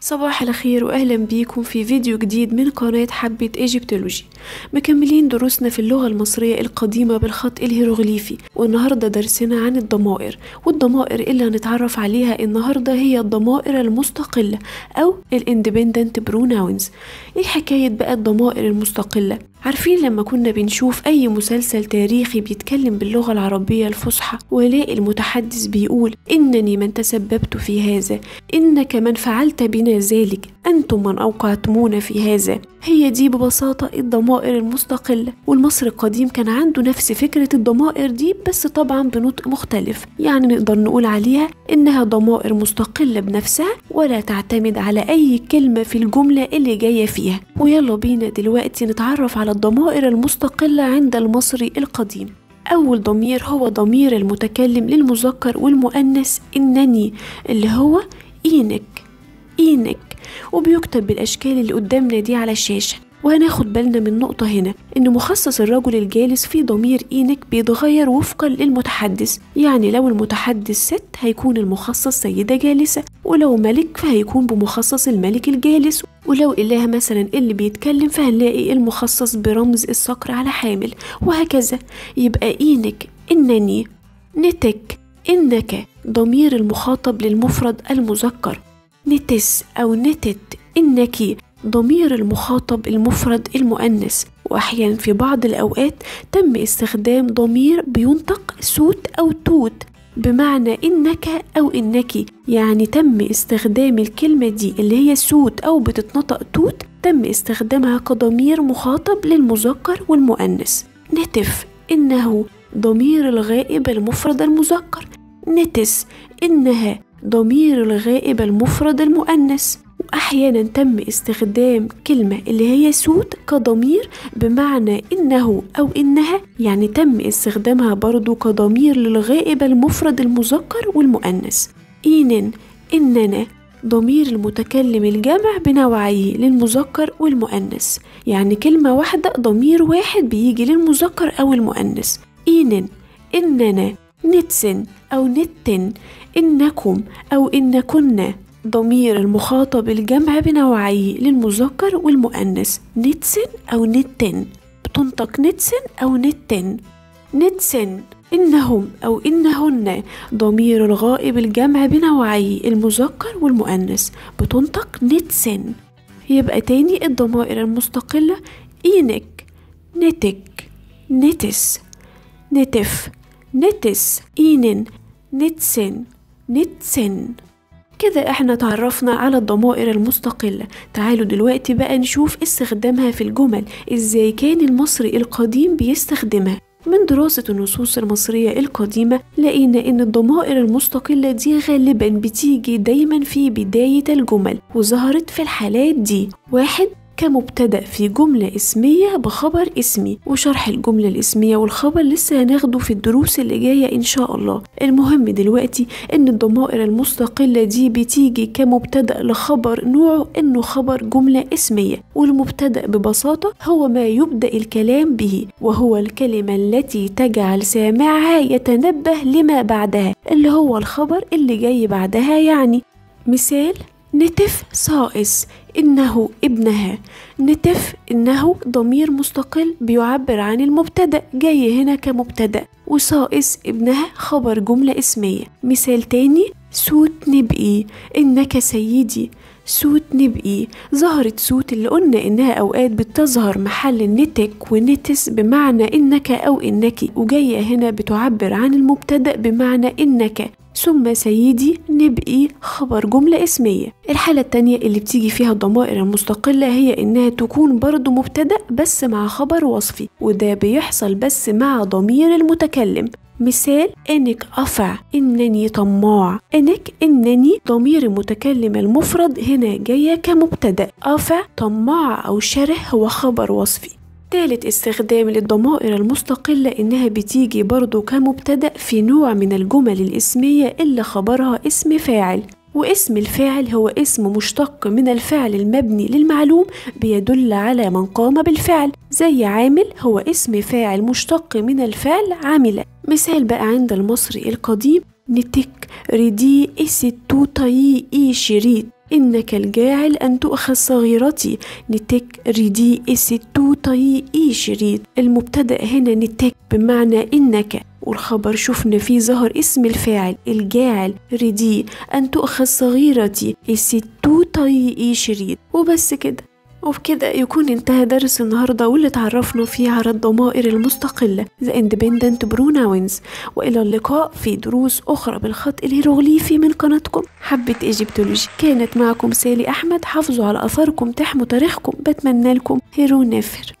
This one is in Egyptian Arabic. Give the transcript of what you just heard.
صباح الخير واهلا بيكم في فيديو جديد من قناة حبة ايجيبتولوجي مكملين دروسنا في اللغة المصرية القديمة بالخط الهيروغليفي والنهاردة درسنا عن الضمائر والضمائر اللي هنتعرف عليها النهاردة هي الضمائر المستقلة او الاندبندنت بروناونز ايه حكاية بقى الضمائر المستقلة عارفين لما كنا بنشوف أي مسلسل تاريخي بيتكلم باللغة العربية الفصحى ولاقي المتحدث بيقول إنني من تسببت في هذا إنك من فعلت بنا ذلك أنتم من أوقعتمونا في هذا هي دي ببساطة الضمائر المستقلة والمصري القديم كان عنده نفس فكرة الضمائر دي بس طبعا بنطق مختلف يعني نقدر نقول عليها إنها ضمائر مستقلة بنفسها ولا تعتمد على أي كلمة في الجملة اللي جاية فيها ويلا بينا دلوقتي نتعرف على الضمائر المستقلة عند المصري القديم أول ضمير هو ضمير المتكلم للمذكر والمؤنث إنني اللي هو إينك إينك وبيكتب بالأشكال اللي قدامنا دي على الشاشة وهناخد بالنا من نقطة هنا إن مخصص الرجل الجالس في ضمير إينك بيتغير وفقا للمتحدث يعني لو المتحدث ست هيكون المخصص سيدة جالسة ولو ملك فهيكون بمخصص الملك الجالس ولو إله مثلا اللي بيتكلم فهنلاقي المخصص برمز الصقر على حامل وهكذا يبقى إينك إنني نتك إنك ضمير المخاطب للمفرد المذكر نتس أو نتت إنك ضمير المخاطب المفرد المؤنث وأحيانا في بعض الأوقات تم استخدام ضمير بينطق سوت أو توت بمعنى إنك أو إنك يعني تم استخدام الكلمة دي اللي هي سوت أو بتتنطق توت تم استخدامها كضمير مخاطب للمذكر والمؤنث نتف إنه ضمير الغائب المفرد المذكر نتس إنها ضمير الغائب المفرد المؤنث وأحيانا تم استخدام كلمة اللي هي سوت كضمير بمعنى إنه أو إنها يعني تم استخدامها برضو كضمير للغائب المفرد المذكر والمؤنث إينن إننا ضمير المتكلم الجمع بنوعيه للمذكر والمؤنث يعني كلمة واحدة ضمير واحد بيجي للمذكر أو المؤنث إينن إننا نتسن أو نتن إنكم أو إنكن ضمير المخاطب الجمع بنوعيه للمذكر والمؤنث نتسن أو نتن بتنطق نتسن أو نتن نتسن إنهم أو إنهن ضمير الغائب الجمع بنوعيه المذكر والمؤنث بتنطق نتسن يبقى تاني الضمائر المستقلة إينك نتك نتس نتف نتس إينن نتسن نتسن كده احنا تعرفنا على الضمائر المستقلة تعالوا دلوقتي بقى نشوف استخدامها في الجمل ازاي كان المصري القديم بيستخدمها من دراسة النصوص المصرية القديمة لقينا إن الضمائر المستقلة دي غالبا بتيجي دايما في بداية الجمل وظهرت في الحالات دي واحد كمبتدأ في جملة اسمية بخبر اسمي وشرح الجملة الاسمية والخبر لسه هناخده في الدروس اللي جاية إن شاء الله المهم دلوقتي إن الضمائر المستقلة دي بتيجي كمبتدأ لخبر نوعه إنه خبر جملة اسمية والمبتدأ ببساطة هو ما يبدأ الكلام به وهو الكلمة التي تجعل سامعها يتنبه لما بعدها اللي هو الخبر اللي جاي بعدها يعني مثال نتف صائص إنه ابنها نتف إنه ضمير مستقل بيعبر عن المبتدأ جاي هنا كمبتدأ وصائص ابنها خبر جملة اسمية مثال تاني سوت نبقي إنك سيدي سوت نبقي ظهرت سوت اللي قلنا إنها أوقات بتظهر محل نتك ونتس بمعنى إنك أو إنك وجاية هنا بتعبر عن المبتدأ بمعنى إنك ثم سيدي نبقي خبر جملة اسمية الحالة التانية اللي بتيجي فيها الضمائر المستقلة هي إنها تكون برضو مبتدأ بس مع خبر وصفي وده بيحصل بس مع ضمير المتكلم مثال إنك أفع إنني طماع إنك إنني ضمير المتكلم المفرد هنا جاية كمبتدأ أفع طماع أو شره هو خبر وصفي تالت استخدام للضمائر المستقلة إنها بتيجي برضو كمبتدأ في نوع من الجمل الاسمية اللي خبرها اسم فاعل واسم الفاعل هو اسم مشتق من الفعل المبني للمعلوم بيدل على من قام بالفعل زي عامل هو اسم فاعل مشتق من الفعل عامل مثال بقى عند المصري القديم نتك ردي إستو طي إي شريط إنك الجاعل أن تؤخذ صغيرتي نتك ريدي إسيتو طي إي شريط المبتدأ هنا نتك بمعنى إنك والخبر شفنا فيه ظهر اسم الفاعل الجاعل ريدي أن تؤخذ صغيرتي إسيتو طي إي شريط وبس كده وبكده يكون انتهى درس النهاردة واللي اتعرفنا فيه على الضمائر المستقلة The Independent Pronouns وإلى اللقاء في دروس أخرى بالخط الهيروغليفي من قناتكم حبة إيجيبتولوجي كانت معكم سالي أحمد حافظوا على أثاركم تحموا تاريخكم بتمنى لكم هيرو نافر